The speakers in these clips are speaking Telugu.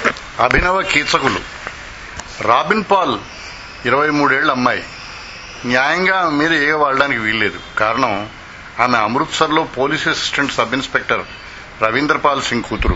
అభినవ కీచకులు రాబిన్ పాల్ ఇరవై మూడేళ్ల అమ్మాయి న్యాయంగా ఆమె మీద ఏ వాడడానికి వీల్లేదు కారణం ఆమె అమృత్సర్లో police assistant sub inspector Ravinder Pal Singh కూతురు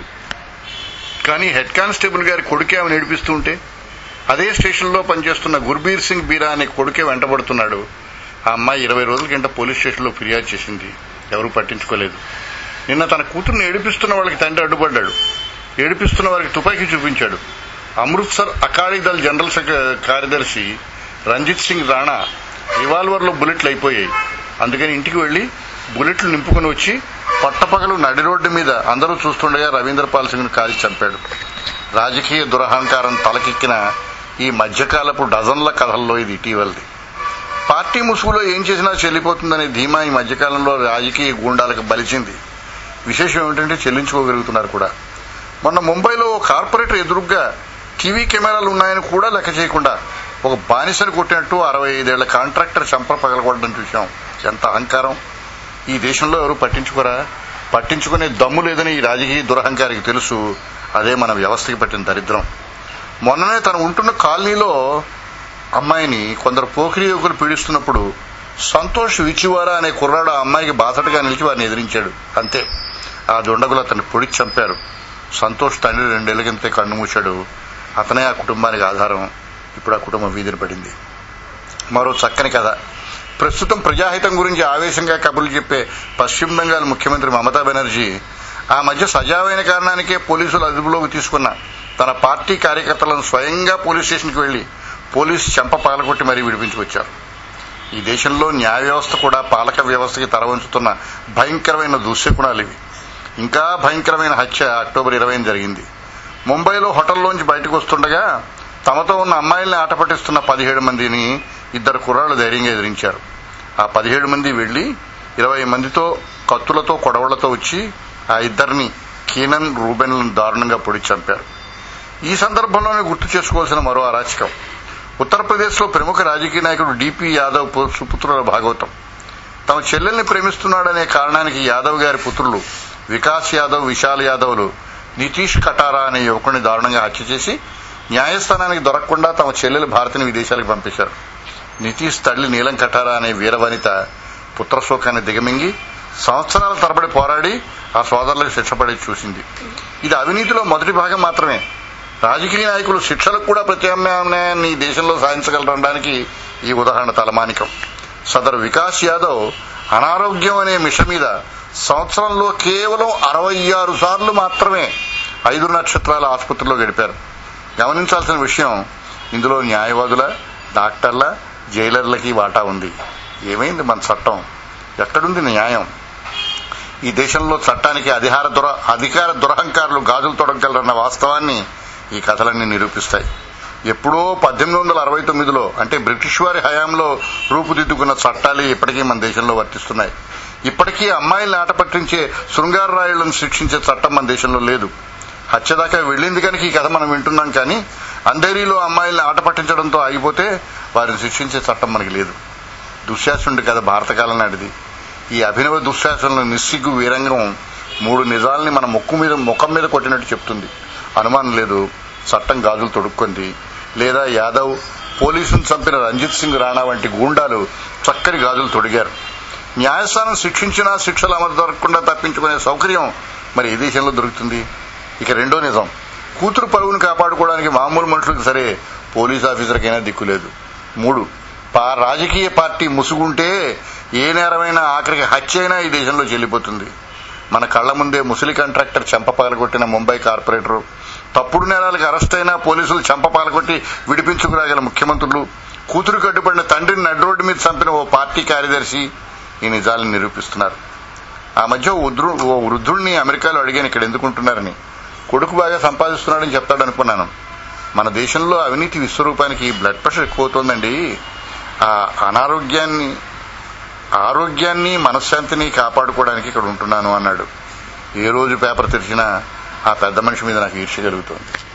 కానీ హెడ్ కానిస్టేబుల్ గారి కొడుకే ఆమె నడిపిస్తూ ఉంటే అదే స్టేషన్లో పనిచేస్తున్న గుర్బీర్ సింగ్ బీరా అనే కొడుకే వెంటబడుతున్నాడు ఆ అమ్మాయి ఇరవై రోజుల కింద పోలీస్ స్టేషన్లో ఫిర్యాదు చేసింది ఎవరూ పట్టించుకోలేదు నిన్న తన కూతుర్ని ఏడిపిస్తున్న వాళ్ళకి తండ్రి అడ్డుపడ్డాడు ఏడిపిస్తున్న వారికి తుపాకీ చూపించాడు అమృత్సర్ అకాలీదళ్ జనరల్ సెక్ర- కార్యదర్శి రంజిత్ సింగ్ రాణా రివాల్వర్లో బుల్లెట్లు అయిపోయాయి అందుకని ఇంటికి వెళ్లి బుల్లెట్లు నింపుకుని వచ్చి పట్టపగలు నడి రోడ్డు మీద అందరూ చూస్తుండగా రవీంద్ర పాల్ సింగ్ కాల్చి చంపాడు రాజకీయ దురహంకారం తలకెక్కిన ఈ మధ్యకాలపు డజన్ల కథల్లో ఇది ఇటీవలది పార్టీ ముసుగులో ఏం చేసినా చెల్లిపోతుందనే ధీమా ఈ మధ్యకాలంలో రాజకీయ గూండాలకు బలిచింది విశేషం ఏమిటంటే చెల్లించుకోగలుగుతున్నారు కూడా మొన్న ముంబైలో ఓ కార్పొరేటర్ ఎదురుగ్గా టీవీ కెమెరాలు ఉన్నాయని కూడా లెక్క చేయకుండా ఒక బానిసను కొట్టినట్టు అరవై ఐదేళ్ల కాంట్రాక్టర్ చంప పగలగొట్టడం చూశాం ఎంత అహంకారం ఈ దేశంలో ఎవరు పట్టించుకోరా పట్టించుకునే దమ్ము లేదని ఈ రాజకీయ దురహంకారికి తెలుసు అదే మన వ్యవస్థకి పట్టిన దరిద్రం మొన్ననే తను ఉంటున్న కాలనీలో అమ్మాయిని కొందరు పోకిరి యువకులు పీడిస్తున్నప్పుడు సంతోష్ విచివారా అనే కుర్రాడు ఆ అమ్మాయికి బాసటగా నిలిచి వారిని ఎదిరించాడు అంతే ఆ దుండగులు అతన్ని పొడిచి చంపారు సంతోష్ తండ్రి రెండేళ్ల కిందటే కన్ను మూశాడు అతనే ఆ కుటుంబానికి ఆధారం ఇప్పుడు ఆ కుటుంబం వీధిని పడింది మరో చక్కని కథ ప్రస్తుతం ప్రజాహితం గురించి ఆవేశంగా కబుర్లు చెప్పే పశ్చిమ బెంగాల్ ముఖ్యమంత్రి మమతా బెనర్జీ ఆ మధ్య సజావైన కారణానికే పోలీసులు అదుపులోకి తీసుకున్న తన పార్టీ కార్యకర్తలను స్వయంగా పోలీస్ స్టేషన్కి వెళ్లి పోలీసు చెంప పగలగొట్టి మరీ విడిపించుకొచ్చారు ఈ దేశంలో న్యాయ వ్యవస్థ కూడా పాలక వ్యవస్థకి తలవంచుతున్న భయంకరమైన దుశ్శకుణాలు ఇవి ఇంకా భయంకరమైన హత్య అక్టోబర్ ఇరవై జరిగింది ముంబైలో హోటల్లోంచి బయటకు వస్తుండగా తమతో ఉన్న అమ్మాయిల్ని ఆట పట్టిస్తున్న పదిహేడు మందిని ఇద్దరు కుర్రాళ్ళు ధైర్యంగా ఎదిరించారు ఆ పదిహేడు మంది వెళ్లి ఇరవై మందితో కత్తులతో కొడవళ్లతో వచ్చి ఆ ఇద్దరిని కీనన్ రూబెన్లను దారుణంగా పొడి చంపారు ఈ సందర్భంలోనే గుర్తు చేసుకోవాల్సిన మరో అరాచకం ఉత్తరప్రదేశ్లో ప్రముఖ రాజకీయ నాయకుడు డిపి యాదవ్ పు- సుపుత్రుల భాగవతం తమ చెల్లెల్ని ప్రేమిస్తున్నాడనే కారణానికి యాదవ్ గారి పుత్రులు వికాస్ యాదవ్ విశాల్ యాదవ్లు నితీష్ కటారా అనే యువకుడిని దారుణంగా హత్య చేసి న్యాయస్థానానికి దొరకకుండా తమ చెల్లెలు భారతిని విదేశాలకు పంపించారు నితీష్ తల్లి నీలం కటారా అనే వీరవనిత పుత్రశోకాన్ని దిగమింగి సంవత్సరాల తరబడి పోరాడి ఆ సోదరులకు శిక్ష పడి చూసింది ఇది అవినీతిలో మొదటి భాగం మాత్రమే రాజకీయ నాయకులు శిక్షలకు కూడా ప్రత్యామ్నాయాన్ని ఈ దేశంలో సాధించగలరనడానికి ఈ ఉదాహరణ తలమానికం సదరు వికాస్ యాదవ్ అనారోగ్యం అనే మిష మీద సంవత్సరంలో కేవలం అరవై ఆరు సార్లు మాత్రమే ఐదు నక్షత్రాల ఆసుపత్రిలో గడిపారు గమనించాల్సిన విషయం ఇందులో న్యాయవాదుల డాక్టర్ల జైలర్లకి వాటా ఉంది ఏమైంది మన చట్టం ఎక్కడుంది న్యాయం ఈ దేశంలో చట్టానికి అధికార దుర అధికార దురహంకారులు గాజులు తొడగలరన్న వాస్తవాన్ని ఈ కథలన్నీ నిరూపిస్తాయి ఎప్పుడో పద్దెనిమిది వందల అరవై తొమ్మిదిలో అంటే బ్రిటిష్ వారి హయాంలో రూపుదిద్దుకున్న చట్టాలు ఇప్పటికీ మన దేశంలో వర్తిస్తున్నాయి ఇప్పటికీ అమ్మాయిల్ని ఆట పట్టించే శృంగార రాయుళ్లను శిక్షించే చట్టం మన దేశంలో లేదు హత్య దాకా వెళ్ళింది కనుక ఈ కథ మనం వింటున్నాం కానీ అంధేరీలో అమ్మాయిల్ని ఆట పట్టించడంతో ఆగిపోతే వారిని శిక్షించే చట్టం మనకి లేదు దుశ్శాసనుడి కథ భారతకాలం నాటిది ఈ అభినవ దుశ్శాసనల నిస్సిగ్గు వీరంగం మూడు నిజాల్ని మన ముక్కు మీద ముఖం మీద కొట్టినట్టు చెప్తుంది అనుమానం లేదు చట్టం గాజులు తొడుక్కుంది లేదా యాదవ్ పోలీసును చంపిన రంజిత్ సింగ్ రాణా వంటి గూండాలు చక్కని గాజులు తొడిగారు న్యాయస్థానం శిక్షించినా శిక్షలు అమలు దొరకకుండా తప్పించుకునే సౌకర్యం మరి ఏ దేశంలో దొరుకుతుంది ఇక రెండో నిజం కూతురు పరువును కాపాడుకోవడానికి మామూలు మనుషులకు సరే పోలీస్ ఆఫీసర్కైనా దిక్కు లేదు మూడు పా రాజకీయ పార్టీ ముసుగుంటే ఏ నేరమైనా ఆఖరికి హత్య అయినా ఈ దేశంలో చెల్లిపోతుంది మన కళ్ల ముందే ముసలి కాంట్రాక్టర్ చెంప పగలగొట్టిన ముంబై కార్పొరేటర్ తప్పుడు నేరాలకు అరెస్ట్ అయినా పోలీసులు చెంప పగలగొట్టి విడిపించుకురాగల ముఖ్యమంత్రులు కూతురు కట్టుబడిన తండ్రిని నడ్డు రోడ్డు మీద చంపిన ఓ పార్టీ కార్యదర్శి ఈ నిజాలను నిరూపిస్తున్నారు ఆ మధ్య ఓ వృద్ధు ఓ వృద్ధుడిని అమెరికాలో అడిగాను ఇక్కడ ఎందుకుంటున్నారని కొడుకు బాగా సంపాదిస్తున్నాడని చెప్తాడు అనుకున్నాను మన దేశంలో అవినీతి విశ్వరూపానికి బ్లడ్ ప్రెషర్ ఎక్కువ అవుతోందండి ఆ అనారోగ్యాన్ని ఆరోగ్యాన్ని మనశ్శాంతిని కాపాడుకోవడానికి ఇక్కడ ఉంటున్నాను అన్నాడు ఏ రోజు పేపర్ తెరిచినా ఆ పెద్ద మనిషి మీద నాకు ఈర్ష్య కలుగుతోంది